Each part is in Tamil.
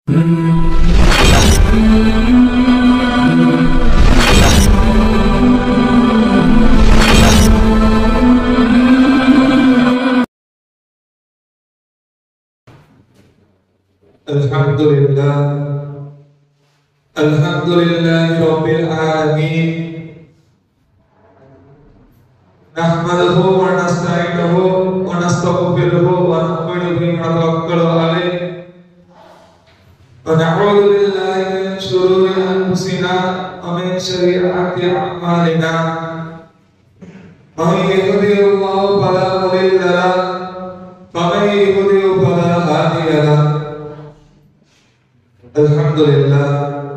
الحمد لله الحمد لله رب العالمين نحمده ونستعينه ونستغفره ونؤمن به ونتوكل عليه ونعوذ بالله من شرور انفسنا ومن سيئات اعمالنا من يهده الله فلا مضل له ومن يضلل فلا هادي له அல்ஹம்துலில்லாஹ்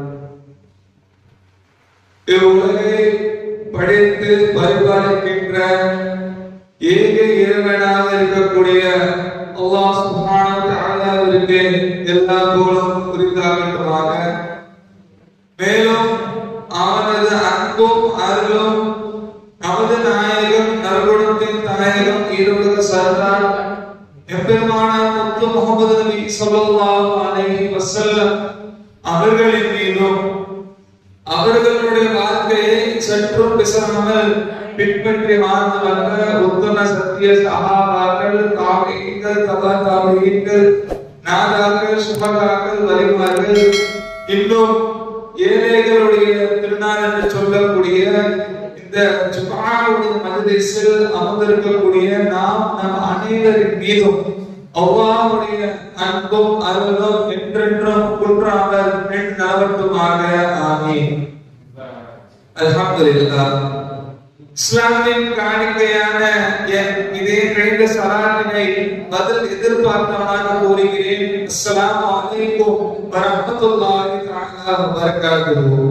இவ்வுலகை படைத்து பரிபாலிக்கின்ற ஏக இறைவனாக இருக்கக்கூடிய அல்லாஹ் சுப்ஹானஹு வ தஆலாவிற்கு எல்லா புகழும் குறித்தாகட்டுமாக மேலும் அவனது அன்பும் அருளும் நமது நாயகம் நற்குணத்தின் தாயகம் ஈரோடு சர்தார் எம்பெருமான முத்து முகமது நபி ஸல்லல்லாஹு அலைஹி வஸல்லம் அவர்களின் மீதும் அவர்களுடைய வாழ்க்கையை சற்றும் பிசராமல் பின்பற்றி வாழ்ந்து வந்த உத்தம சத்திய சகாபாக்கள் தாவீங்கள் தபா தாவீங்கள் நாதாக்கள் சுபகாக்கள் வலிமார்கள் இன்னும் ஏழைகளுடைய திருநாள் என்று சொல்லக்கூடிய இந்த ஜுமாவுடைய மஜ்லிஸில் அமர்ந்திருக்கக்கூடிய நாம் நம் அனைவரின் மீதும் அல்லாஹ்வுடைய அன்பும் அருளும் என்றென்றும் குன்றாமல் நின்று நலவட்டுமாக ஆமீன் அல்ஹம்துலில்லாஹ் இஸ்லாமின் காணிக்கையான என் இதே கிடைத்த சலாத்தினை பதில் எதிர்பார்த்தவனாக கூறுகிறேன் அஸ்ஸலாமு அலைக்கும் வரஹ்மத்துல்லாஹி தஆலா வ பரக்காத்துஹு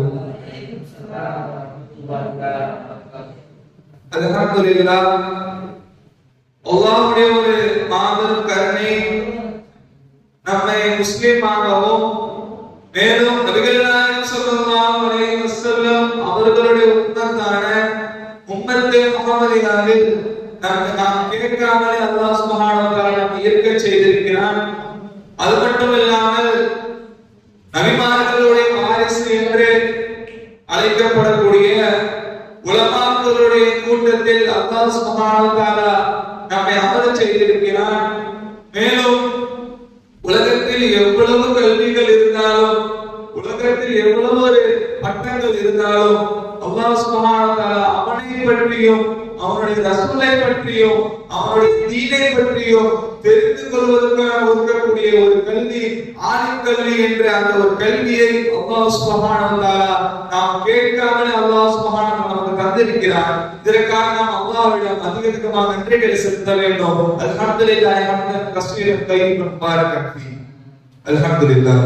அல்ஹம்துலில்லாஹ் அல்லாஹ்வுடைய ஒரு மாபெரும் கருணை நம்மை முஸ்லிமாகவும் மேலும் நபிகள் நாயகம் ஸல்லல்லாஹு அலைஹி வஸல்லம் அவர்களுடைய உம்மத்தான உம்மத்தே முஹம்மதியாவில் நாம் நாம் கேட்காமலே அல்லாஹ் சுப்ஹானஹு வ தஆலா நம்மை இருக்க செய்திருக்கிறான் அது மட்டும் இல்லாமல் நபிமார்களுடைய வாரிசு என்று அழைக்கப்படக்கூடிய உலமாக்களுடைய கூட்டத்தில் அல்லாஹ் சுப்ஹானஹு வ தஆலா நம்மை அமரச் செய்திருக்கிறான் மேலும் உலகத்தில் எவ்வளவு கல்விகள் இருந்தாலும் உலகத்தில் எவ்வளவு ஒரு பட்டங்கள் இருந்தாலும் அல்லாஹ் சுப்ஹானஹு வ தஆலா அவனை பற்றியும் அவனுடைய ரசூலை பற்றியும் அவனுடைய தீனை பற்றியும் தெரிந்து கொள்வதற்காக இருக்கக்கூடிய ஒரு கல்வி ஆலிம் கல்வி என்ற அந்த ஒரு கல்வியை அல்லாஹ் சுப்ஹானஹு வ தஆலா நாம் கேட்காமல் அல்லாஹ் சுப்ஹானஹு வ நமக்கு தந்திருக்கிறார் இதற்காக நாம் அல்லாஹ்விடம் அதிக அதிகமாக நன்றிகளை செலுத்த வேண்டும் அல்ஹம்துலில்லாஹி ஹம்தன் கஸீரன் தய்யிபன் முபாரக்கன் ஃபீ அல்ஹம்துலில்லாஹ்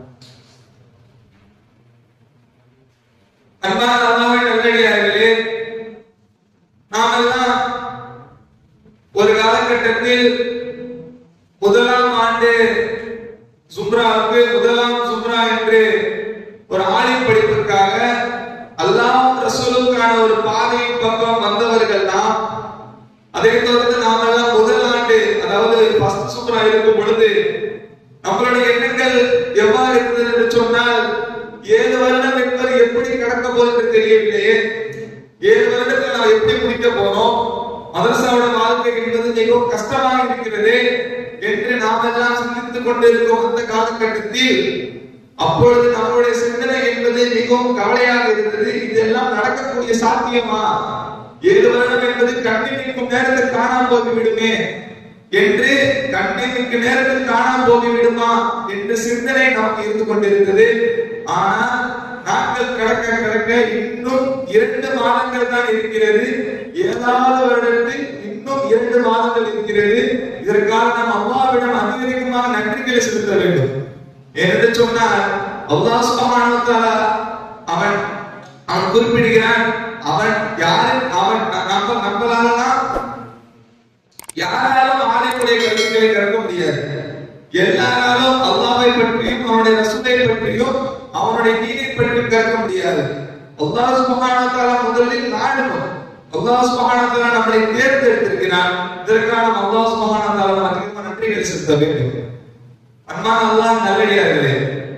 அன்பான அல்லாஹ்வின் நல்லடியார்களே நாமெல்லாம் ஒரு காலகட்டத்தில் முதலாம் ஆண்டு சுப்ராவுக்கு முதலாம் சுப்ரா என்று ஒரு ஆலிம் படிப்புக்காக அல்லாஹ் ரசூலுக்கான ஒரு பாதையின் பக்கம் வந்தவர்கள் தான் அதை தொடர்ந்து நாமெல்லாம் முதல் ஆண்டு அதாவது ஃபர்ஸ்ட் சுப்ரா இருக்கும் பொழுது நம்மளுடைய எண்ணங்கள் எவ்வாறு இருந்தது என்று சொன்னால் ஏழு வருடம் என்பது எப்படி கடக்க போகுது தெரியவில்லையே ஏழு வருடத்தை நாம் எப்படி முடிக்க போறோம் மதரசாவோட வாழ்க்கை என்பது மிகவும் கஷ்டமாக இருக்கிறது என்று நாம் எல்லாம் சிந்தித்துக் கொண்டிருக்கும் அந்த காலகட்டத்தில் அப்பொழுது நம்முடைய சிந்தனை என்பது மிகவும் கவலையாக இருந்தது இதெல்லாம் நடக்கக்கூடிய சாத்தியமா ஏழு வருடம் என்பது கண்ணிமிக்கும் நேரத்தில் காணாம போகி விடுமே என்று கண்ணிமிக்கு நேரத்தில் காணாம போகி விடுமா என்ற சிந்தனை நமக்கு இருந்து கொண்டிருந்தது ஆனால் நாட்கள் கடக்க கடக்க இன்னும் இரண்டு மாதங்கள் தான் இருக்கிறது ஏழாவது வருடத்தில் இன்னும் இரண்டு மாதங்கள் இருக்கிறது இதற்காக நாம் அல்லாவிடம் அதிகமாக நன்றிகளை செலுத்த வேண்டும் என்று சொன்னால் அல்லாஹ் சுப்ஹானஹு வ தஆலா அவன் அவன் குறிப்பிடுகிறான் அவன் யாரு அவன் நம்ம நம்மளாலலாம் யாராலும் ஆலயத்துடைய கருத்துக்களை கற்க முடியாது எல்லாராலும் அல்லாஹ்வை பற்றியும் அவனுடைய ரசூலை பற்றியும் அவனுடைய தீனை பற்றியும் கற்க முடியாது அல்லாஹ் சுப்ஹானஹு வ தஆலா முதலில் நாடணும் அல்லாஹ் சுப்ஹானஹு வ தஆலா நம்மளை தேர்ந்தெடுத்திருக்கிறான் இதற்காக நாம் அல்லாஹ் சுப்ஹானஹு வ தஆலா அதிகமாக நன்றிகளை செலுத்த வேண்டும் அன்பான அல்லாஹ் நல்லடியார்களே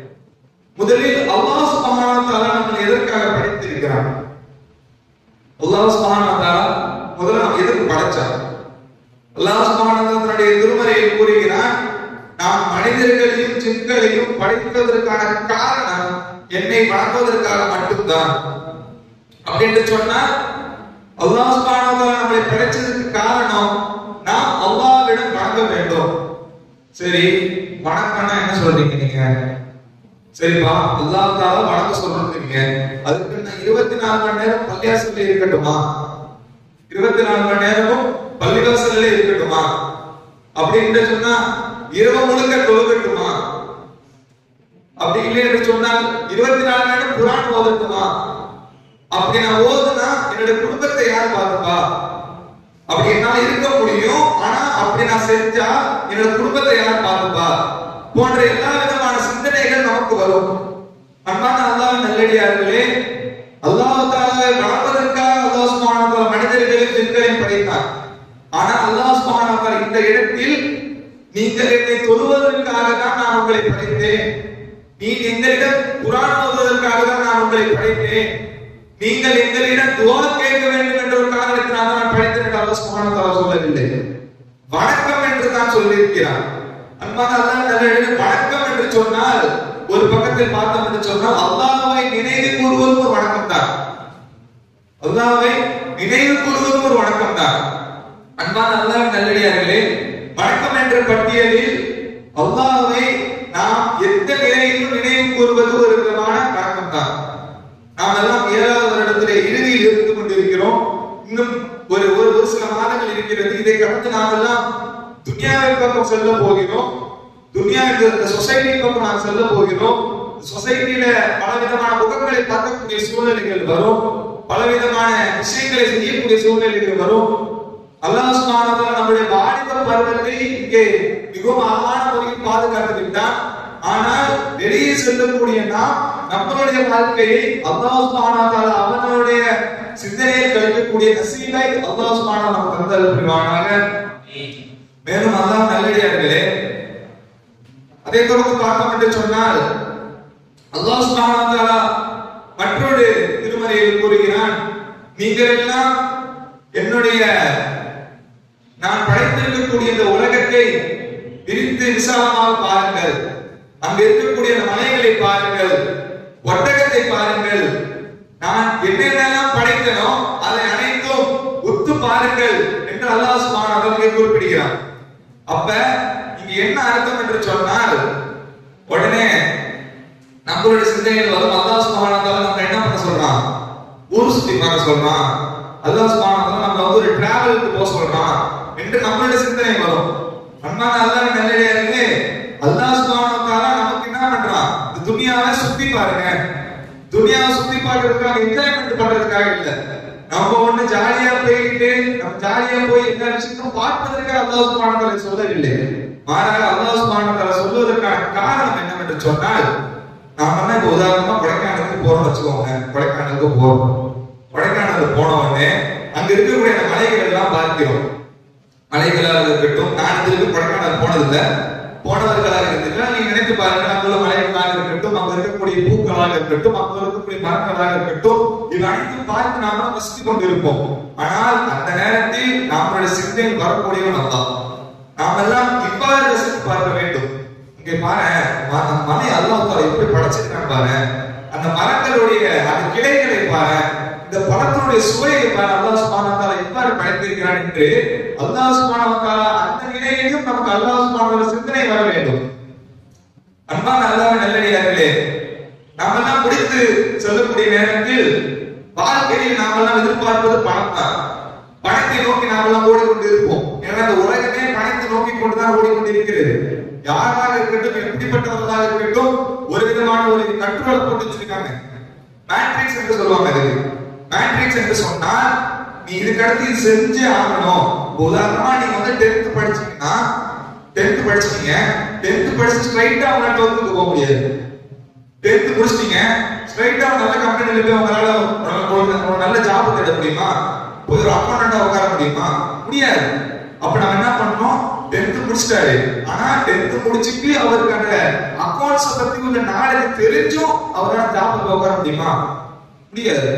அல்லாஹ் சுப்ஹானஹு வ தஆலா முதல்ல நம்ம எதுக்கு படைச்சான் அல்லாஹ் சுப்ஹானஹு வ தஆலா தன்னுடைய திருமறையில் கூறுகிறான் நாம் மனிதர்களையும் ஜின்களையும் படைத்ததற்கான காரணம் என்னை வணங்குவதற்காக மட்டும்தான் அப்படின்னு சொன்னா அல்லாஹ் சுப்ஹானஹு வ தஆலா நம்மளை படைச்சதுக்கு காரணம் நாம் அல்லாஹ்விடம் வணங்க வேண்டும் சரி வணக்கம்னா என்ன சொல்றீங்க நீங்க சரிப்பா அல்லாஹ் தாலா வணக்க சொல்றீங்க அதுக்கு நான் இருபத்தி நாலு மணி நேரம் பள்ளியாசல்ல இருக்கட்டுமா இருபத்தி நாலு மணி நேரமும் பள்ளிவாசல்ல இருக்கட்டுமா அப்படின்னு சொன்னா இரவு முழுக்க தொழுகட்டுமா அப்படி இல்லை என்று சொன்னால் இருபத்தி நாலு மணி நேரம் குரான் ஓதட்டுமா அப்படி நான் ஓதுனா என்னோட குடும்பத்தை யார் பார்த்துப்பா அப்படி என்னால இருக்க முடியும் ஆனா அப்படி நான் செஞ்சா என்னோட குடும்பத்தை யார் பார்த்துப்பா போன்ற எல்லா விதமான சிந்தனைகள் நமக்கு வரும் அன்பான அல்லாஹ் நல்லடியார்களே அல்லாஹ் தாலாவை வளர்ப்பதற்காக அல்லாஹ் சுப்ஹானஹு வ தஆலா மனிதர்களையும் ஜின்களையும் படைத்தார் ஆனா அல்லாஹ் சுப்ஹானஹு வ தஆலா இந்த இடத்தில் நீங்கள் என்னை தொழுவதற்காக தான் நான் உங்களை படைத்தேன் நீ எங்களிடம் குரான் ஓதுவதற்காக தான் நான் உங்களை படைத்தேன் நீங்கள் எங்களிடம் துவா கேட்க வேண்டும் என்ற ஒரு காரணத்தினால நான் படைத்தேன் என்று அல்லாஹ் சுப்ஹானஹு வ தஆலா சொல்லவில்லை வணக்கம் என்று தான் சொல்லியிருக்கிறார் அன்பான அல்லாஹ் நல்ல வணக்கம் என்று சொன்னால் ஒரு பக்கத்தில் பார்த்தோம் என்று சொன்னால் அல்லாஹ்வை நினைவு கூறுவதும் ஒரு வணக்கம் தான் அல்லாஹ்வை நினைவு கூறுவதும் ஒரு வணக்கம் தான் அன்பான அல்லாஹ் நல்லடியார்களே வணக்கம் என்ற பட்டியலில் அல்லாஹ்வை நாம் எந்த நிலையிலும் நினைவு கூறுவது ஒரு விதமான வணக்கம் தான் நாம் எல்லாம் ஏழாவது வருடத்திலே இறுதியில் இருந்து கொண்டிருக்கிறோம் இன்னும் ஒரு ஒரு ஒரு சில மாதங்கள் இருக்கிறது இதை கடந்து நாம் எல்லாம் துனியாவின் பக்கம் செல்ல போகிறோம் துனியா இந்த சொசைட்டி பக்கம் நாம் செல்ல போகிறோம் சொசைட்டில பல விதமான முகங்களை பார்க்கக்கூடிய சூழ்நிலைகள் வரும் பல விதமான விஷயங்களை செய்யக்கூடிய சூழ்நிலைகள் வரும் அல்லாஹ் சுப்ஹானஹு வ தஆலா நம்முடைய வாலிப பருவத்தை இங்கே மிகவும் அழகான முறையில் பாதுகாத்து விட்டான் ஆனால் வெளியே செல்லக்கூடிய நாம் நம்மளுடைய வாழ்க்கையை அல்லாஹ் சுப்ஹானஹு வ தஆலா அவனுடைய சிந்தனையை கழிக்கக்கூடிய நசீபை அல்லாஹ் சுப்ஹானஹு நமக்கு தந்தல் புரிவானாக மேலும் அல்லாஹ் நல்லடியார்களே அதை தொடர்ந்து பார்க்க என்று சொன்னால் அல்லாஹ் சுப்ஹானஹு வ தஆலா மற்றொரு திருமறையில் கூறுகிறான் நீங்கள் எல்லாம் என்னுடைய நான் படைத்திருக்கக்கூடிய இந்த உலகத்தை விரித்து விசாலமாக பாருங்கள் அங்க இருக்கக்கூடிய அந்த மலைகளை பாருங்கள் ஒட்டகத்தை பாருங்கள் நான் என்னென்னலாம் படைத்தனோ அதை அனைத்தும் உத்து பாருங்கள் என்று அல்லாஹ் சுப்ஹானஹு வ தஆலா குறிப்பிடுகிறான் அப்ப இங்க என்ன அர்த்தம் என்று சொன்னால் உடனே நம்மளுடைய சிந்தனையில் வரும் அல்லாஹ் சுப்ஹானஹு வ தஆலா நம்ம என்ன பண்ண சொல்றான் ஊர் சுத்தி பார்க்க சொல்றான் அல்லாஹ் சுப்ஹானஹு வ தஆலா நம்ம வந்து ஒரு டிராவலுக்கு போக சொல்றான் என்று நம்மளுடைய சிந்தனை வரும் அன்பான அல்லாஹ் நல்லடியார்களே அல்லாஹ் சுப்ஹானஹு வ தஆலா நமக்கு என்ன பண்றான் இந்த துனியாவை சுத்தி பாருங்க துனியாவை சுத்தி பார்க்கறதுக்காக என்ஜாய்மெண்ட் பண்றதுக்காக இல்ல நம்ம ஒண்ணு ஜாலியா போயிட்டு நம்ம ஜாலியா போய் எல்லா விஷயத்தையும் பார்ப்பதற்காக அல்லாஹ் சுப்ஹானஹு வ தஆலா சொல்லவில்லை மாறாக அல்லாஹ் சுப்ஹானஹு வ தஆலா சொல்வதற்கான காரணம் என்னவென்று சொன்னால் நாம என்ன இப்ப உதாரணமா கொடைக்கானலுக்கு போறோம்னு வச்சுக்கோங்க கொடைக்கானலுக்கு போறோம் கொடைக்கானலுக்கு போன உடனே அங்க இருக்கக்கூடிய அந்த மலைகள் எல்லாம் பார்க்கிறோம் மலைகளாக இருக்கட்டும் நான் இது வரைக்கும் கொடைக்கானல் போனதில்லை போனவர்களாக இருந்துட்டா நீங்க நினைத்து பாருங்க அங்குள்ள மலைகளாக இருக்கட்டும் அங்க இருக்கக்கூடிய பூக்களாக இருக்கட்டும் அங்க இருக்கக்கூடிய மரங்களாக இருக்கட்டும் இது அனைத்தும் பார்த்து நாம ரசித்துக் கொண்டிருப்போம் ஆனால் அந்த நேரத்தில் நம்மளுடைய சிந்தையில் வரக்கூடியவன் அல்லா நாம் எல்லாம் இவ்வாறு ரசித்து பார்க்க வேண்டும் இங்க பாரு ம- மலை அல்லாஹ் தாலா எப்படி படைச்சிருக்கான் பாரு அந்த மரங்களுடைய அந்த கிளைகளை பாரு இந்த பழத்தினுடைய சுவையை பாரு அல்லாஹ் சுப்ஹானஹு வ தஆலா எவ்வாறு படைத்திருக்கிறான் என்று அல்லாஹ் சுப்ஹானஹு வ தஆலா அந்த நிலையிலும் நமக்கு அல்லாஹ் சுப்ஹானஹு வ தஆலா சிந்தனை வர வேண்டும் அன்பான அல்லாஹ் நல்லடியார்களே நாமெல்லாம் முடித்து செல்லக்கூடிய நேரத்தில் வாழ்க்கையில் நாமெல்லாம் எதிர்பார்ப்பது பணம் தான் பணத்தை நோக்கி நாமெல்லாம் ஓடிக்கொண்டிருப்போம் ஏன்னா இந்த உலகமே பணத்தை நோக்கி கொண்டுதான் ஓடிக்கொண்டிருக்கிறது யாராக இருக்கட்டும் எப்படிப்பட்டவர்களாக இருக்கட்டும் ஒரு விதமான ஒரு கட்டுரோல் போட்டு வச்சிருக்காங்க மேட்ரிக்ஸ் என்று சொல்லுவாங்க அதுக்கு மேட்ரிக்ஸ் என்று சொன்னால் நீ இதுக்கு அடுத்து இது செஞ்சே ஆகணும் இப்ப உதாரணமா நீங்க வந்து டென்த் படிச்சீங்கன்னா டென்த் படிச்சீங்க டென்த் படிச்சு ஸ்ட்ரைட்டா உங்களால டுவெல்த்துக்கு போக முடியாது டென்த் முடிச்சிட்டீங்க ஸ்ட்ரைட்டா நல்ல கம்பெனில போய் உங்களால ஒரு- ஒரு- ஒரு நல்ல ஜாப் தேட முடியுமா போய் ஒரு அக்கௌண்டண்டா உட்கார முடியுமா முடியாது அப்ப நம்ம என்ன பண்ணோம் டென்த் முடிச்சிட்டாரு ஆனா டென்த் முடிச்சிட்டு அவருக்கு அந்த அக்கௌண்ட்ஸ் பத்தி உள்ள நாலேஜ் தெரிஞ்சும் அவரால் ஜாப் உட்கார முடியுமா முடியாது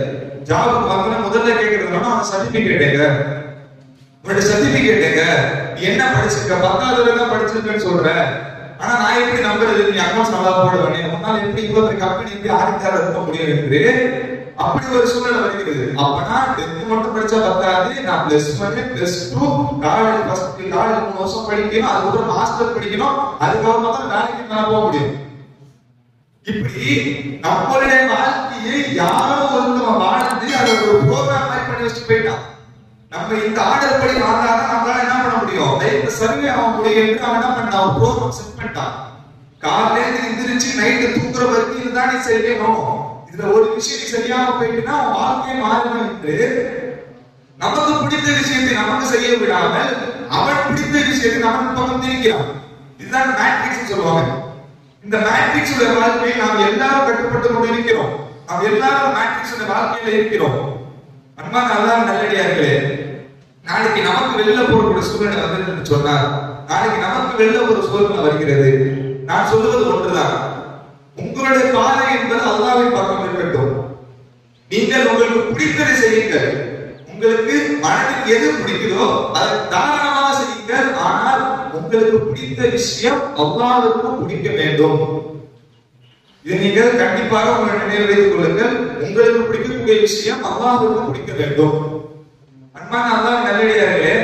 ஜாபுக்கு வந்தோன்னா முதல்ல கேட்கறது அவன் சர்டிபிகேட் எங்க உன்னோட சர்டிபிகேட் எங்க நீ என்ன படிச்சிருக்க பத்தாவது வரை தான் படிச்சிருக்கேன்னு சொல்ற ஆனா நான் எப்படி நம்புறது நீ அக்கௌண்ட்ஸ் நல்லா போடுவேனே உன்னால எப்படி இவ்வளவு பெரிய கம்பெனி எப்படி ஆடிட்டார இருக்க முடியும் என்று அப்படி ஒரு சூழ்நிலை வருகிறது அப்பனா டென்த் மட்டும் படிச்சா பத்தாது நான் plus one plus two college first college மூணு வருஷம் படிக்கணும் அதுக்கப்புறம் மாஸ்டர் படிக்கணும் அதுக்கப்புறமா தான் வேலைக்கு நான் போக முடியும் இப்படி நம்மளுடைய வாழ்க்கையை யாரோ ஒருத்தவன் வாழ்ந்து அதை ஒரு ப்ரோக்ராம் மாதிரி பண்ணி வச்சுட்டு போயிட்டான் நம்ம இந்த ஆர்டர் படி வாழ்ந்தாதான் நம்மளால என்ன பண்ண முடியும் லைஃப்ல சர்வே ஆக முடியும் என்று அவன் என்ன பண்ணான் ஒரு ப்ரோக்ராம் செட் பண்ணிட்டான் காலையில இருந்து எந்திரிச்சு நைட்டு தூங்குற வரைக்கும் இதுதான் நீ செய்யணும் இதுல ஒரு விஷயம் நீ சரியாம போயிட்டுனா உன் வாழ்க்கையை மாறணும் என்று நமக்கு பிடித்த விஷயத்தை நமக்கு செய்ய விடாமல் அவன் பிடித்த விஷயத்தை நமக்கு பக்கம் திணிக்கிறான் இதுதான் மேட்ரிக்ஸ் சொல்லுவாங்க இந்த மேட்ரிக்ஸ் வாழ்க்கையில் நாம் எல்லாரும் கட்டுப்பட்டு கொண்டு இருக்கிறோம் நாம் எல்லாரும் மேட்ரிக்ஸ் வாழ்க்கையில இருக்கிறோம் அன்பான அல்லாஹ் நல்லடியார்களே நாளைக்கு நமக்கு வெளில போறக்கூடிய சூழ்நிலை வந்து சொன்னார் நாளைக்கு நமக்கு வெளில ஒரு சூழ்நிலை வருகிறது நான் சொல்லுவது ஒன்றுதான் உங்களுடைய பாதை என்பது அல்லாவின் பக்கம் இருக்கட்டும் நீங்கள் உங்களுக்கு பிடித்ததை செய்யுங்கள் உங்களுக்கு மனதில் எது பிடிக்குதோ அதை தாராளமாக செய்யுங்கள் ஆனால் உங்களுக்கு பிடித்த விஷயம் அல்லாவிற்கும் பிடிக்க வேண்டும் இதை நீங்கள் கண்டிப்பாக உங்களை நினைவு வைத்துக் கொள்ளுங்கள் உங்களுக்கு பிடிக்கக்கூடிய விஷயம் அல்லாஹ்வுக்கும் பிடிக்க வேண்டும் அன்பான அல்லாஹ் நல்லடியார்களே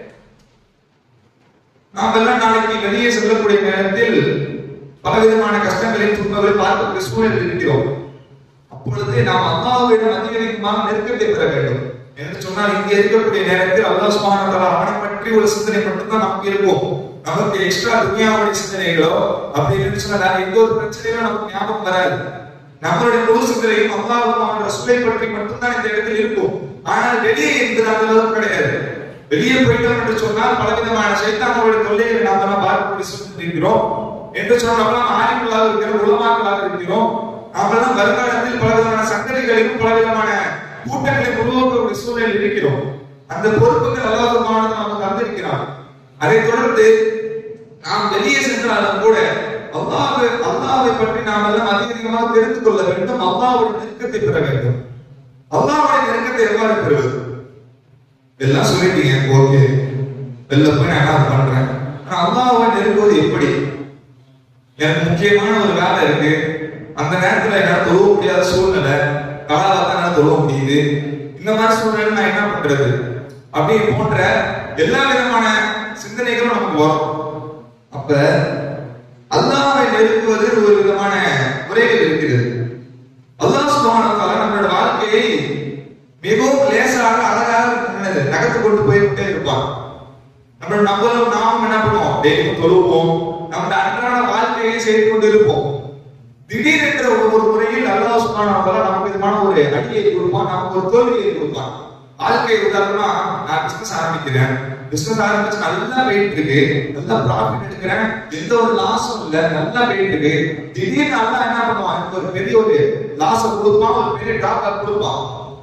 நாம் எல்லாம் நாளைக்கு வெளியே செல்லக்கூடிய நேரத்தில் பலவிதமான கஷ்டங்களை துன்பங்களை பார்க்கக்கூடிய சூழலில் இருக்கிறோம் அப்பொழுது நாம் அல்லாஹ்விடம் அதிகமாக நெருக்கத்தை பெற வேண்டும் என்று சொன்னால் இங்கே இருக்கக்கூடிய நேரத்தில் அல்லாஹ் சுப்ஹானஹு வ தஆலா அவனை பற்றி ஒரு சிந்தனை மட்டும்தான் நமக்கு இருக்கும் நமக்கு எக்ஸ்ட்ரா துனியாவுடைய சிந்தனைகளோ அப்படி இல்லைன்னு சொன்னா வேற எந்த ஒரு பிரச்சனையும் நமக்கு ஞாபகம் வராது நம்மளுடைய முழு சிந்தனையும் அல்லாஹ் ரசூலை பற்றி மட்டும்தான் இந்த இடத்தில் இருக்கும் ஆனால் வெளியே என்பது அந்த அளவுக்கு கிடையாது வெளியே போயிட்டோம் என்று சொன்னால் பலவிதமான சைத்தானோட தொல்லைகளை நாம் எல்லாம் பார்க்கக்கூடிய சூழ்நிலை இருக்கிறோம் என்று சொன்னால் நம்மளாம் ஆலிம்களாக இருக்கிறோம் உலமாக்களாக இருக்கிறோம் நாமெல்லாம் வருங்காலத்தில் பலவிதமான சங்கதிகளையும் பலவிதமான கூட்டங்களை உருவாக்கக்கூடிய சூழ்நிலையில் இருக்கிறோம் அந்த பொறுப்புகள் அல்லாஹ் நமக்கு தந்திருக்கிறான் அதை தொடர்ந்து நாம் வெளியே சென்றாலும் கூட அல்லாஹ் அல்லாஹ்வை பற்றி நாம் எல்லாம் அதிகமாக தெரிந்து கொள்ள வேண்டும் அல்லாஹ்வுடைய நெருக்கத்தை பெற வேண்டும் அல்லாஹ்வுடைய நெருக்கத்தை எவ்வாறு பெறுவது எல்லாம் சொல்லிட்டீங்க ஓகே வெளில போய் நான் என்ன பண்றேன் ஆனா அல்லாஹ்வை நெருங்குவது எப்படி எனக்கு முக்கியமான ஒரு வேலை இருக்கு அந்த நேரத்துல என்னால தொழுவ முடியாத சூழ்நிலை காலால என்னால தொழுவ முடியுது இந்த மாதிரி சூழ்நிலை நான் என்ன பண்றது அப்படி போன்ற எல்லா விதமான சிந்தனைகளும் நமக்கு வரும் அப்ப அல்லாஹ்வை நெருங்குவது ஒரு விதமான முறைகள் இருக்கிறது அல்லாஹ் சுப்ஹானஹு வ தஆலா நம்மளோட வாழ்க்கையை மிகவும் லேசாக அழகாக என்னது நகர்த்து கொண்டு போய்கிட்டே இருப்பான் நம்ம நம்மளும் நாம் என்ன பண்ணுவோம் டெய்லியும் தொழுவோம் நம்ம அன்றாட வாழ்க்கையை செய்து கொண்டு இருப்போம் திடீரென்ற ஒரு முறையில் அல்லாஹ் சுப்ஹானஹு வ தஆலா நமக்கு விதமான ஒரு அடியை கொடுப்பான் நமக்கு ஒரு தோல்வியை கொடுப்பான் வாழ்க்கை உதாரணமா நான் பிசினஸ் ஆரம்பிக்கிறேன் பிசினஸ் ஆரம்பிச்சு நல்லா வெயிட் இருக்கு நல்லா ப்ராஃபிட் எடுக்கிறேன் எந்த ஒரு லாஸும் இல்ல நல்லா வெயிட் இருக்கு திடீர்னு நல்லா என்ன பண்ணுவான் எனக்கு ஒரு பெரிய ஒரு லாஸ கொடுப்பான் ஒரு பெரிய டாப்ப கொடுப்பான்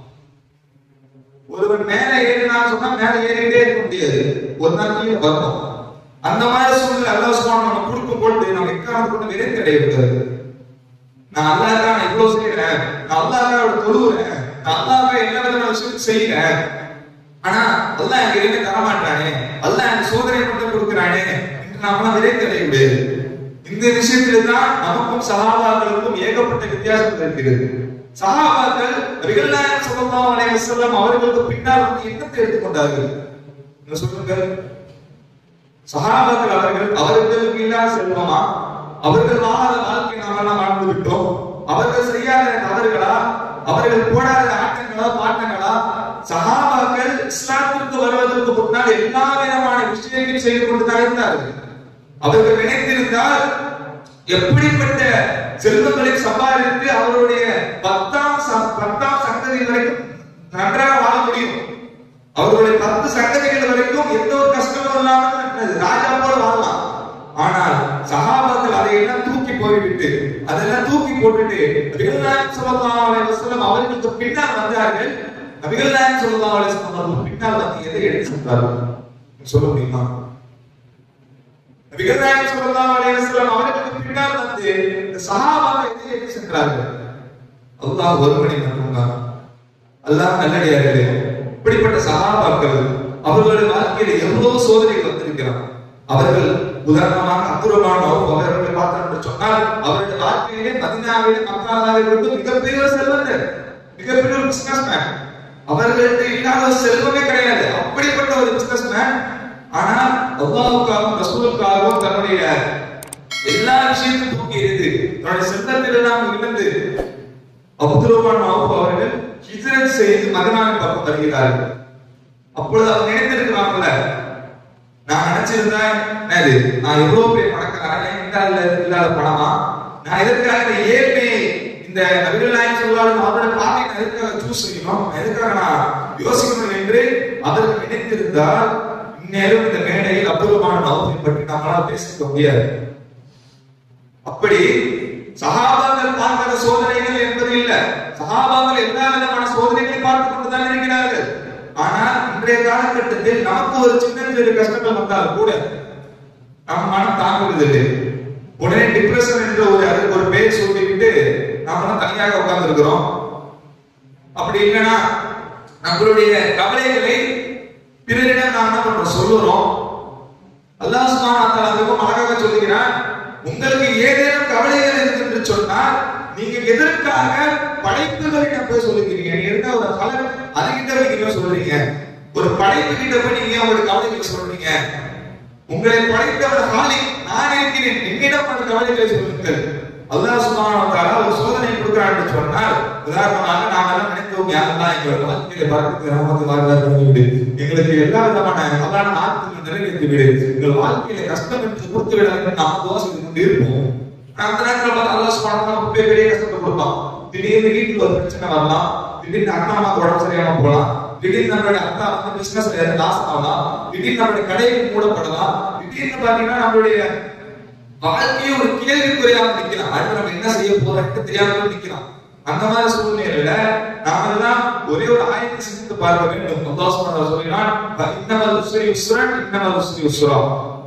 ஒருவன் மேல ஏறினான்னு சொன்னா மேல ஏறிட்டே இருக்க முடியாது ஒரு நாள் கீழே வரணும் அந்த மாதிரி சூழ்நிலை அல்லாஹ் சுப்ஹானஹு நம்ம கொடுக்கும் பொழுது நம்ம எக்காரணம் கொண்டு விரைந்து அடையக்கூடாது நான் அல்லாஹ் நான் இவ்வளவு செய்யறேன் நான் அல்லாஹ் தொழுகிறேன் நான் அல்லாஹ் எல்லா விதமான விஷயத்தையும் செய்யறேன் ஆனா அல்லாஹ் எனக்கு எதுவுமே தர மாட்டானே அல்லாஹ் எனக்கு சோதனை மட்டும் கொடுக்கிறானே என்று நாமெல்லாம் விரைந்து அடைய முடியாது இந்த விஷயத்துல தான் நமக்கும் சகாபாக்களுக்கும் ஏகப்பட்ட வித்தியாசம் இருக்கிறது சகாபாக்கள் நபிகள்நாயகம் ஸல்லல்லாஹு அலைஹி வஸல்லம் அவர்களுக்கு பின்னால் வந்து என்னத்தை எடுத்துக்கொண்டார்கள் என்ன சொல்லுங்கள் சகாபாக்கள் அவர்கள் அவர்களுக்கு இல்லாத செல்வமா அவர்கள் வாழாத வாழ்க்கை நாமெல்லாம் வாழ்ந்து விட்டோம் அவர்கள் செய்யாத தவறுகளா அவர்கள் போடாத ஆட்டங்களா பாட்டங்களா சகாபாக்கள் இஸ்லாத்திற்கு வருவதற்கு முன்னால் எல்லா விதமான விஷயங்களையும் செய்து கொண்டுதான் இருந்தார்கள் அவர்கள் நினைத்திருந்தால் எப்படிப்பட்ட செல்வங்களை சம்பாதித்து அவருடைய பத்தாம் ச- பத்தாம் சந்ததி வரைக்கும் நன்றாக வாழ முடியும் அவர்களுடைய பத்து சங்கதிகள் வரைக்கும் எந்த ஒரு கஷ்டமும் இல்லாமல் நடந்தது. ராஜா போல வாழலாம் ஆனால் சகாபாக்கள் அதையெல்லாம் தூக்கி போய்விட்டு அதெல்லாம் தூக்கி போட்டுட்டு நபிகள் நாயகம் ஸல்லல்லாஹு அலைஹி வஸல்லம் அவர்களுக்கு பின்னால் வந்தார்கள் நபிகள் நாயகம் ஸல்லல்லாஹு அலைஹி வஸல்லம் அவர்களுக்கு பின்னால் வந்து எதை எடுத்து சென்றார்கள் சொல்ல முடியுமா நபிகள் நாயகம் ஸல்லல்லாஹு அலைஹி வஸல்லம் அவர்களுக்கு பின்னால் வந்து இந்த சஹாபாக்கள் எதை எடுத்து சென்றார்கள் அல்லாஹ் ஒருவனை மட்டும்தான் அல்லாஹ் நல்லடியார்களே இப்படிப்பட்ட சகாபாக்கள் அவர்களுடைய வாழ்க்கையில எவ்வளவு சோதனைகள் வந்திருக்கிறார் அவர்கள் உதாரணமாக அப்துரமான அவர்களை பார்த்தோம் என்று சொன்னால் அவருடைய வாழ்க்கையிலே மதினாவிலே மக்காவாக இருக்கட்டும் மிகப்பெரிய ஒரு செல்வந்தர் மிகப்பெரிய ஒரு பிசினஸ் மேன் அவர்கள்ட்ட இல்லாத ஒரு செல்வமே கிடையாது அப்படிப்பட்ட ஒரு பிசினஸ் மேன் ஆனா அல்லாவுக்காகவும் ரசூலுக்காகவும் தன்னுடைய எல்லா விஷயத்தையும் தூக்கி எறிந்து தன்னுடைய செல்வத்தில் எல்லாம் இழந்து அப்துல் அவர்கள் ஹிஜ்ரத் செய்து மதனாவின் பக்கம் வருகிறார்கள் அப்பொழுது அவர் நினைத்திருக்கிறாங்கல்ல நான் நினைச்சிருந்தேன் என்னது நான் எவ்வளவு பெரிய பணக்காரன் என்கிட்ட அதுல இல்லாத பணமா நான் எதற்காக இந்த ஏழ்மை இந்த நபிகள் நாயகம் சொல்லாலும் அவரோட பார்வை நான் எதற்காக சூஸ் செய்யணும் நான் எதற்காக நான் யோசிக்கணும் என்று அதற்கு நினைத்திருந்தால் இந்நேரம் இந்த மேடையில் அபூர்வமான நவத்தை பற்றி நம்மளால பேசிக்க முடியாது அப்படி சகாபாக்கள் பார்க்கிற சோதனைகள் என்பது இல்ல சகாபாக்கள் எல்லா விதமான சோதனைகளை பார்த்துக் கொண்டுதான் இருக்கிறார்கள் ஆனால் இன்றைய காலகட்டத்தில் நமக்கு ஒரு சின்ன சிறு கஷ்டங்கள் வந்தால் கூட நம்ம மனம் தாங்குவதில்லை உடனே டிப்ரெஷன் என்ற ஒரு அதுக்கு ஒரு பேர் சொல்லிக்கிட்டு நாம தனியாக உட்கார்ந்து இருக்கிறோம் அப்படி இல்லைன்னா நம்மளுடைய கவலைகளை பிறரிடம் நாம் என்ன பண்றோம் சொல்லுறோம் அல்லாஹ் சுப்ஹானஹு வ மிகவும் அழகாக சொல்லுகிறான் உங்களுக்கு ஏதேனும் கவலைகள் இருக்கு என்று சொன்னால் நீங்க எதற்காக படைப்புகளிடம் போய் சொல்லுகிறீங்க நீங்க இருக்க ஒரு கலர் அதுகிட்ட போய் நீங்க சொல்றீங்க ஒரு படைப்பு கிட்ட போய் நீங்க ஒரு கவலைகளை சொல்றீங்க உங்களை படைத்தவர் ஹாலி நான் இருக்கிறேன் என்னிடம் அந்த கவலைகளை சொல்லுங்கள் அல்லாஹ் சுப்ஹானஹு வ தஆலா ஒரு சோதனை கொடுக்கிறான்னு சொன்னால் உதாரணமாக நாம எல்லாம் நினைத்தோம் யாரெல்லாம் எங்களோட வாழ்க்கையில பறக்கத்து ரஹமத்து வாரதா பண்ணி விடு எங்களுக்கு எல்லா விதமான அல்லாஹ் ஆத்துக்கள் நிறைவேற்றி விடு எங்கள் வாழ்க்கையில கஷ்டம் என்று கொடுத்து விட நாம தோசை கொண்டு இருப்போம் அந்த நேரத்துல பார்த்தா அல்லாஹ் சுப்ஹானஹு வ தஆலா பெரிய பெரிய கஷ்டத்தை கொடுப்பான் திடீர்னு வீட்டுல ஒரு பிரச்சனை வரலாம் திடீர்னு அண்ணா அம்மாக்கு உடம்பு சரியாம போகலாம் திடீர்னு நம்மளுடைய அத்தா வந்து பிசினஸ் லாஸ் ஆகலாம் திடீர்னு நம்மளுடைய கடைகள் மூடப்படலாம் திடீர்னு பாத்தீங்கன்னா நம்மளுடைய வாழ்க்கையே ஒரு கேள்விக்குறையாக நிக்கலாம் அடுத்து நம்ம என்ன செய்ய போறோம்னு தெரியாம நிக்கலாம் அந்த மாதிரி சூழ்நிலையில நாம எல்லாம் ஒரே ஒரு ஆயத்தை சிந்தித்து பார்க்க வேண்டும் சந்தோஷமாக சொல்லினான் இன்னமல் உஸ்ரி உஸ்ரன் இன்னமல் உஸ்ரி உஸ்ரா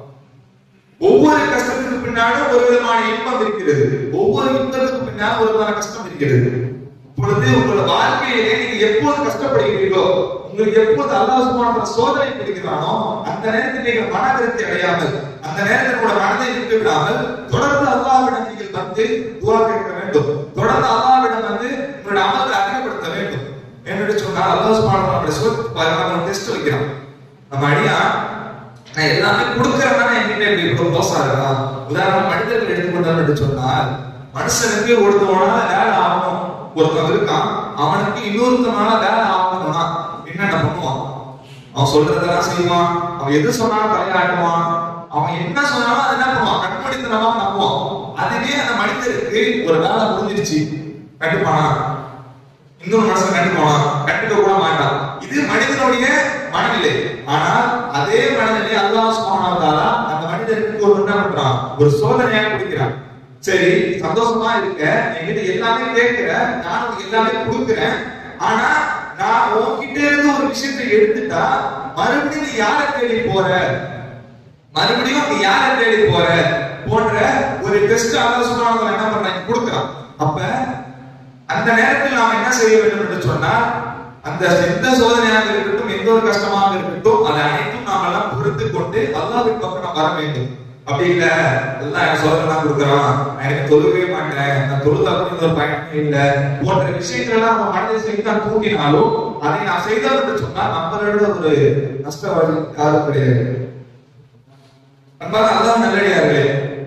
ஒவ்வொரு கஷ்டத்துக்கு பின்னாலும் ஒரு விதமான இன்பம் இருக்கிறது ஒவ்வொரு இன்பத்துக்கு பின்னாலும் ஒரு விதமான கஷ்டம் இருக்கிறது இப்பொழுது உங்களோட வாழ்க்கையிலே நீங்க எப்போது கஷ்டப்படுகிறீர்களோ உங்களுக்கு எப்போது அல்லாஹ் சுப்ஹானஹு சோதனை கொடுக்கிறானோ அந்த நேரத்தில் நீங்கள் மன திருப்தி அடையாமல் அந்த நேரத்தில் உங்களோட மனதை விட்டு விடாமல் தொடர்ந்து அல்லாஹ்விடம் நீங்கள் வந்து துவா கேட்க வேண்டும் தொடர்ந்து அல்லாஹ்விடம் வந்து உங்களுடைய அமலை அதிகப்படுத்த வேண்டும் என்று சொன்னால் அல்லாஹ் சுப்ஹானஹு நம்முடைய சுகத்துக்கு பாருங்க நம்ம டெஸ்ட் வைக்கிறான் நம்ம அடியா நான் எல்லாமே கொடுக்கறேன்னா என்கிட்ட இப்படி இவ்வளவு மோசம் இருக்கா உதாரணம் மனிதர்கள் எடுத்துக்கொண்டால் என்று சொன்னால் மனுஷனுக்கு ஒருத்தவனால வேலை ஆகணும் ஒருத்தன் இருக்கான் அவனுக்கு இன்னொருத்தனால வேலை ஆகணும்னா என்னென்ன பண்ணுவான் அவன் சொல்றதெல்லாம் செய்வான் அவன் எது சொன்னாலும் தலையாட்டுவான் அவன் என்ன சொன்னாலும் அதை என்ன பண்ணுவான் கண்மணித்தனமா நம்புவான் அதுவே அந்த மனிதருக்கு ஒரு வேலை முடிஞ்சிருச்சு கட்டுப்பானா இன்னொரு மனுஷன் கண்டுப்பானா கண்டுக்க கூட மாட்டான் இது மனிதனுடைய மனநிலை ஆனால் அதே மனநிலை அல்லாஹ் சுப்ஹானஹு வ தஆலா அந்த மனிதனுக்கு ஒரு என்ன பண்றான் ஒரு சோதனையா கொடுக்கிறான் சரி சந்தோஷமா இருக்க என்கிட்ட எல்லாமே கேட்கிற நான் உனக்கு எல்லாமே கொடுக்கிறேன் ஆனா நான் உன்கிட்ட இருந்து ஒரு விஷயத்தை எடுத்துட்டா மறுபடியும் நீ யாரை தேடி போற மறுபடியும் நீ யாரை தேடி போற போன்ற ஒரு டெஸ்ட் அல்லாஹ் சுப்ஹானஹு வ தஆலா என்ன பண்றான் கொடுக்கிறான் அப்ப அந்த நேரத்தில் நாம் என்ன செய்ய வேண்டும் என்று சொன்னால் அந்த எந்த சோதனையாக இருக்கட்டும் எந்த ஒரு கஷ்டமாக இருக்கட்டும் அதை அனைத்தும் நாம் எல்லாம் பொறுத்து கொண்டு அல்லாஹ்வின் பக்கம் நாம் வர வேண்டும் அப்படி இல்ல எல்லாம் எனக்கு சோதனை தான் கொடுக்குறான் நான் எனக்கு தொழுகவே மாட்டேன் நான் தொழுதா கூட இந்த ஒரு பயணமே இல்ல போன்ற விஷயங்கள் எல்லாம் நம்ம மனதை செய்தான் தூண்டினாலும் அதை நான் செய்தோம் என்று சொன்னால் நம்மளோட ஒரு நஷ்டவாதி யாரும் கிடையாது அன்பாக அல்லாஹ் நல்லடியார்களே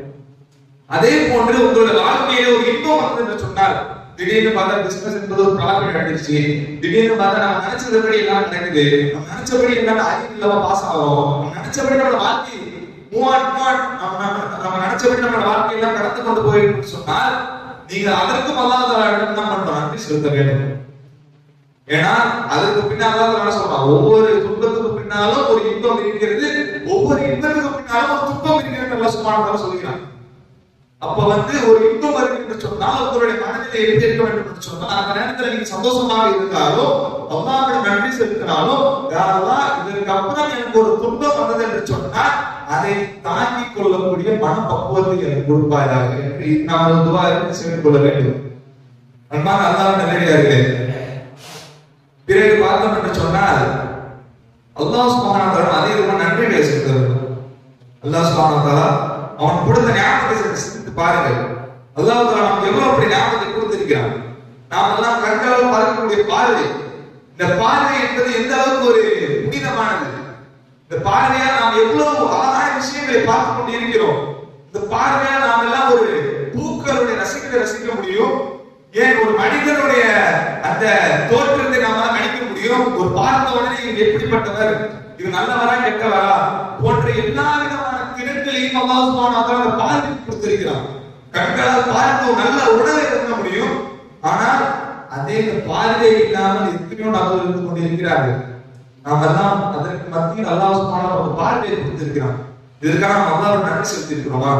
அதே போன்று உங்களோட வாழ்க்கையில ஒரு இன்பம் வந்து என்று சொன்னால் திடீர்னு பார்த்தா பிசினஸ் என்பது ஒரு ப்ராஃபிட் அடிச்சு திடீர்னு பார்த்தா நம்ம நினைச்சதுபடி எல்லாம் நடக்குது நம்ம நினைச்சபடி எல்லாம் அறிவு இல்லாம பாஸ் ஆகும் நம்ம நினைச்சபடி நம்ம வாழ்க்கை மூவ் ஆன் மூவ் ஆன் நம்ம நம்ம- நம்ம நினைச்சபடி நம்ம வாழ்க்கை எல்லாம் கடந்து கொண்டு போயிட்டு சொன்னால் நீங்க அதற்கும் அல்லாத என்ன பண்றோம் நன்றி செலுத்த வேண்டும் ஏன்னா அதுக்கு பின்னால நான் சொல்றேன் ஒவ்வொரு துன்பத்துக்கு பின்னாலும் ஒரு இன்பம் இருக்கிறது ஒவ்வொரு இன்பத்துக்கு பின்னாலும் ஒரு துன்பம் இருக்கிறது நல்லா சும்மா சொல்லுகிறான் அப்ப வந்து ஒரு இன்பம் வருது என்று சொன்னால் உங்களுடைய மனதிலே எப்படி இருக்க வேண்டும் என்று சொன்னால் அந்த நேரத்துல நீங்க சந்தோஷமாக இருந்தாலும் அல்லாவிடம் நன்றி செலுத்தினாலும் யாரெல்லாம் இதற்கு அப்புறம் எனக்கு ஒரு துன்பம் வந்தது என்று சொன்னால் அதை தாங்கிக் கொள்ளக்கூடிய மனப்பக்குவத்தை எனக்கு கொடுப்பாயாக என்று நாம் ஒரு துவா இருந்து சேர்ந்து கொள்ள வேண்டும் அன்பான அல்லாஹ் நல்லடியார்களே பிறகு பார்த்தோம் என்று சொன்னால் அல்லாஹ் சுப்ஹானஹு வ தஆலா அதிகமா நன்றிகளை செலுத்தவர் அல்லாஹ் சுப்ஹானஹு வ தஆலா அவன் கொடுத்த ஞாபகத்தை சிந்தித்து பாருங்கள் அல்லாஹ் தஆலா நமக்கு எவ்வளவு பெரிய ஞாபகத்தை கொடுத்திருக்கிறான் நாம் எல்லாம் கண்களால் பார்க்கக்கூடிய பார்வை இந்த பார்வை என்பது எந்த அளவுக்கு ஒரு புனிதமானது இந்த பார்வையால் நாம் எவ்வளவு அழகான விஷயங்களை பார்த்து கொண்டு இருக்கிறோம் இந்த பார்வையால் நாம் எல்லாம் ஒரு பூக்களுடைய ரசிக்க ரசிக்க முடியும் ஏன் ஒரு மனிதனுடைய அந்த தோற்றத்தை நாம கணிக்க முடியும் ஒரு பார்த்த உடனே இவர் எப்படிப்பட்டவர் இது நல்லவரா கெட்டவரா போன்ற எல்லா விதமான திறன்களையும் அல்லாஹ் சுப்ஹானஹு வ தஆலா பார்வை கொடுத்திருக்கிறான் கண்களால் பார்த்து ஒரு நல்ல உணவை இருக்க முடியும் ஆனால் அதே இந்த பார்வை இல்லாமல் எத்தனையோ நபர்கள் இருந்து கொண்டிருக்கிறார்கள் நாம் எல்லாம் அதற்கு மத்தியில் அல்லாஹ் சுப்ஹானஹு ஒரு பார்வையை கொடுத்திருக்கிறான் இதற்காக நாம் அல்லாஹ் நன்றி செலுத்தியிருக்கிறோமா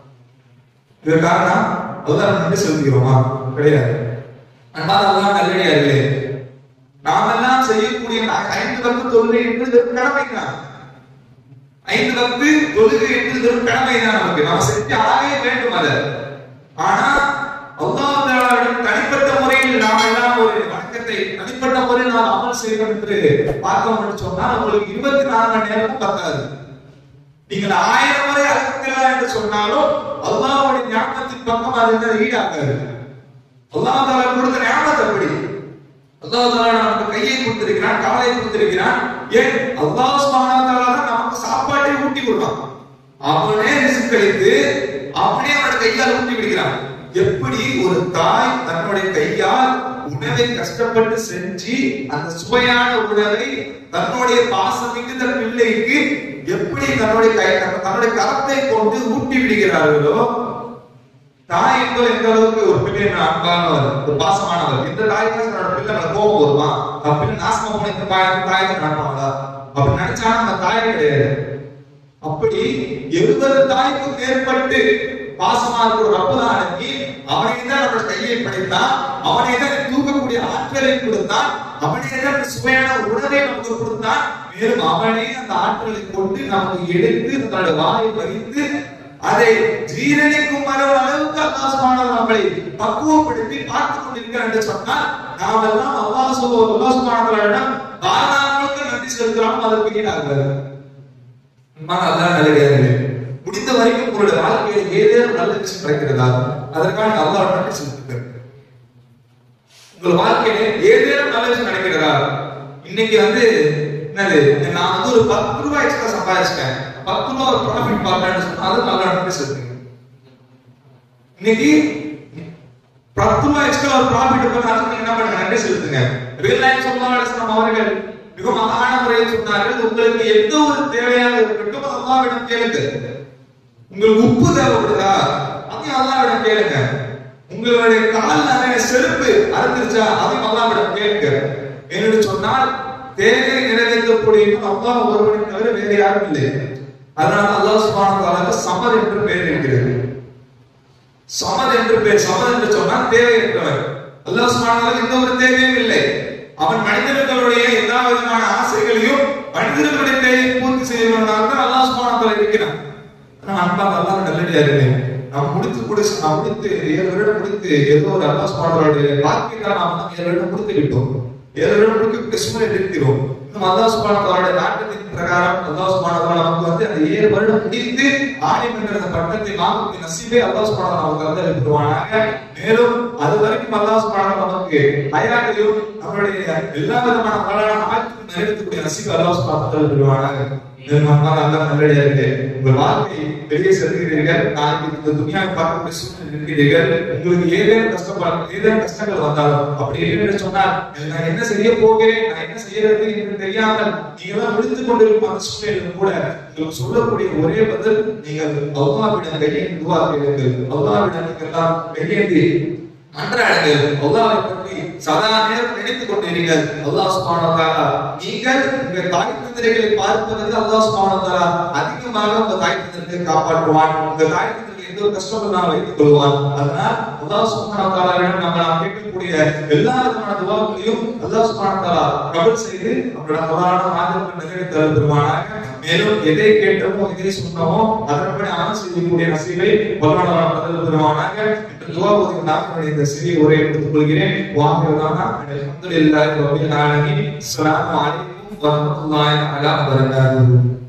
இதற்காக நாம் அல்லாஹ் நன்றி செலுத்துகிறோமா கிடையாது அன்பான அல்லாஹ் நல்லடியார்களே நாம் எல்லாம் செய்யக்கூடிய ஐந்து வகுப்பு தொழுகை என்பது வெறும் கடமைதான் ஐந்து வகுப்பு தொழுகை என்பது வெறும் கடமைதான் நமக்கு நாம் செஞ்சு ஆகவே வேண்டும் அதை ஆனா அல்லாஹ் தஆலாவிடம் தனிப்பட்ட முறையில் நாம் எல்லாம் ஒரு வணக்கத்தை தனிப்பட்ட முறையில் நாம் அமல் செய்யணும் என்று பார்த்தோம் என்று சொன்னால் உங்களுக்கு இருபத்தி நாலு மணி நேரம் பத்தாது நீங்கள் ஆயிரம் முறை அல்ஹம்துலில்லாஹ் என்று சொன்னாலும் அல்லாஹ்வுடைய ஞாபகத்தின் பக்கம் அது என்ன ஈடாகாது அல்லாஹ் தஆலா கொடுத்த ஞாபகம் அப்படி அல்லாஹ் தஆலா நமக்கு கையை கொடுத்திருக்கிறான் காலை கொடுத்திருக்கிறான் ஏன் அல்லாஹ் சுப்ஹானஹு வ தஆலா தான் நமக்கு சாப்பாட்டை ஊட்டி விடுறான் அவனே ரிஸ்க் அளித்து அவனே அவனோட கையால் ஊட்டி விடுகிறான் எப்படி ஒரு தாய் தன்னுடைய கையால் உணவை கஷ்டப்பட்டு செஞ்சு அந்த சுவையான உணவை தன்னுடைய பாசம் மிகுந்த பிள்ளைக்கு எப்படி தன்னுடைய கை தன்னுடைய கரத்தை கொண்டு ஊட்டி விடுகிறார்களோ தாய் என்பது எந்த அளவுக்கு ஒரு பிள்ளை அன்பானவர் ஒரு பாசமானவர் இந்த தாய்க்கு தன்னோட பிள்ளை மேல கோபம் வருமா அப்படின்னு நாசமா போன இந்த தாய் தாயத்தை நடப்பாங்களா அப்படி நினைச்சா நம்ம தாய் கிடையாது அப்படி எழுபது தாய்க்கும் மேற்பட்டு பாசமா இருக்கிற ரப்பதான் அடங்கி அவனே தான் நம்மளோட கையை படைத்தான் அவனே தான் தூக்கக்கூடிய ஆற்றலை கொடுத்தான் அவனே தான் சுவையான உணவை நமக்கு கொடுத்தான் மேலும் அவனே அந்த ஆற்றலை கொண்டு நமக்கு எடுத்து தன்னோட வாயை பறித்து அதை ஜீரணிக்கும் அளவுக்கு அல்லாஹ் சுப்ஹானஹு நம்மளை பக்குவப்படுத்தி பார்த்து கொண்டிருக்கிறார் என்று சொன்னால் நாம் எல்லாம் அல்லாஹ் சுப்ஹானஹு அல்லாஹ் சுப்ஹானஹு வாழ்நாளுக்கு நன்றி செலுத்துறோம் அதற்கு ஈடாகாது அல்லாஹ் நல்லடியார்களே முடிந்த வரைக்கும் உங்களுடைய வாழ்க்கையில் ஏதேனும் நல்ல விஷயம் கிடைக்கிறதா அதற்காக அல்லாஹ் நன்றி செலுத்துங்கள் உங்கள் வாழ்க்கையில ஏதேனும் நல்ல விஷயம் கிடைக்கிறதா இன்னைக்கு வந்து என்னது நான் வந்து ஒரு பத்து ரூபாய் எக்ஸ்ட்ரா சம்பாதிச்சிட்டேன் பத்து ரூபாய் ஒரு ப்ராஃபிட் பார்க்கறேன்னு சொன்னா அது நல்லா நன்றி செலுத்துங்க இன்னைக்கு பத்து ரூபாய் எக்ஸ்ட்ரா ஒரு ப்ராஃபிட் பண்ண அதுக்கு என்ன பண்ணுங்க நன்றி செலுத்துங்க ரிலையன்ஸ் சொல்லாசனம் அவர்கள் மிக மகான முறையில் சொன்னார்கள் உங்களுக்கு எந்த ஒரு தேவையாக இருக்கட்டும் அல்லாவிடம் கேளுங்க உங்களுக்கு உப்பு தேவைப்படுதா அதையும் அல்லாவிடம் கேளுங்க உங்களுடைய கால் நிறைய செருப்பு அறுந்துருச்சா அதையும் அல்லாவிடம் கேளுங்க என்று சொன்னால் தேவை நிறைவேற்றக்கூடிய அல்லாஹ் ஒருவனை தவிர வேற யாரும் இல்லை அதனால அல்லாஹ் சுப்ஹானஹு வ தஆலா சமர் என்று பெயர் இருக்கிறது சமத் என்று பெயர் சமத் என்று சொன்னால் தேவையற்றவர் அல்லாஹ் சுப்ஹானஹு வ தஆலா எந்த ஒரு தேவையும் இல்லை அவன் மனிதர்களுடைய எல்லா விதமான ஆசைகளையும் மனிதர்களுடைய தேவையை பூர்த்தி செய்யணும்னால தான் அல்லாஹ் சுப்ஹானஹு வ தஆலா இருக்கிறான் ஆனா அன்பாக அல்லாஹ் நல்லடியாருங்க நாம் முடித்து முடிச்சு நாம் முடித்து ஏழு வருடம் முடித்து ஏதோ ஒரு அல்லாஹ் சுப்ஹானஹு வாழ்க்கைக்காக நாம் தான் ஏழு வருடம் முடித்து விட்டோம் ஏழு வருடம் முடிக்க கிறிஸ்துவனை இருக்கிறோம் இன்னும் அல்லாஹ் சுப்ஹானஹு வ தஆலா நாட்டத்தின் பிரகாரம் அல்லாஹ் சுப்ஹானஹு வ தஆலா நமக்கு வந்து அந்த ஏழு வருடம் முடித்து ஆலிம் என்ற அந்த பட்டத்தை வாங்கக்கூடிய நசீபை அல்லாஹ் சுப்ஹானஹு வ தஆலா நமக்கு வந்து அளித்துவானாக மேலும் அது வரைக்கும் அல்லாஹ் சுப்ஹானஹு வ தஆலா நமக்கு ஹயாத்தையும் நம்மளுடைய எல்லா விதமான பலனான ஆட்சியும் நிறைவேற்றக்கூடிய நசீபை அல்லாஹ் சுப்ஹானஹு வ தஆலா தருவானாக நிர்மாணமாக அல்ல நல்லடியாருக்கு உங்கள் வாழ்க்கை வெளியே செல்கிறீர்கள் நாளைக்கு இந்த துணியாவை பார்க்கக்கூடிய சூழ்நிலை இருக்கிறீர்கள் உங்களுக்கு ஏதேனும் கஷ்டப்பட ஏதேனும் கஷ்டங்கள் வந்தாலும் அப்படி என்று சொன்னால் நான் என்ன செய்ய போகிறேன் நான் என்ன செய்யறது என்று தெரியாமல் நீங்களாம் முடித்துக் கொண்டிருக்கும் அந்த சூழ்நிலையிலும் கூட உங்களுக்கு சொல்லக்கூடிய ஒரே பதில் நீங்கள் அல்லாவிடம் கையேந்தி துவா கேளுங்கள் அல்லாவிடம் நீங்கள் எல்லாம் கையேந்தி அன்றாடுங்கள் அல்லாஹ்வை பற்றி சதா நேரம் நினைத்துக் கொண்டிருங்கள் அல்லாஹ் சுப்ஹானஹு வ தஆலா நீங்கள் உங்க தாய் தந்தைகளை பார்ப்பதற்கு அல்லாஹ் சுப்ஹானஹு வ தஆலா அதிகமாக உங்க தாய் தந்தைகளை காப்பாற்றுவான் உங்க தாய் தந்தைகளுக்கு எந்த ஒரு கஷ்டமும் நான் வைத்துக் கொள்வான் அதனால் அல்லாஹ் சுப்ஹானஹு வ தஆலாவிடம் நம்ம நாம் கேட்கக்கூடிய எல்லா விதமான துவாக்களையும் அல்லாஹ் சுப்ஹானஹு வ தஆலா கபூல் செய்து அவரோட குர்ஆன மாதிரிகள் நிறைவேற்ற பெறுவானாக மேலும் எதை கேட்டோமோ எதை சொன்னோமோ அதன்படி அமல் செய்யக்கூடிய நசீவை வல்லவனான பதில் பெறுவானாக என்று துவா ஓதுவதாக இந்த சிறிய உரையை எடுத்துக் கொள்கிறேன் வாங்குவதான அல்ஹம்துலில்லாஹி ரப்பில் ஆலமீன் அஸ்ஸலாமு அலைக்கும் வரஹ்மத்துல்லாஹி தஆலா வபரகாத்துஹு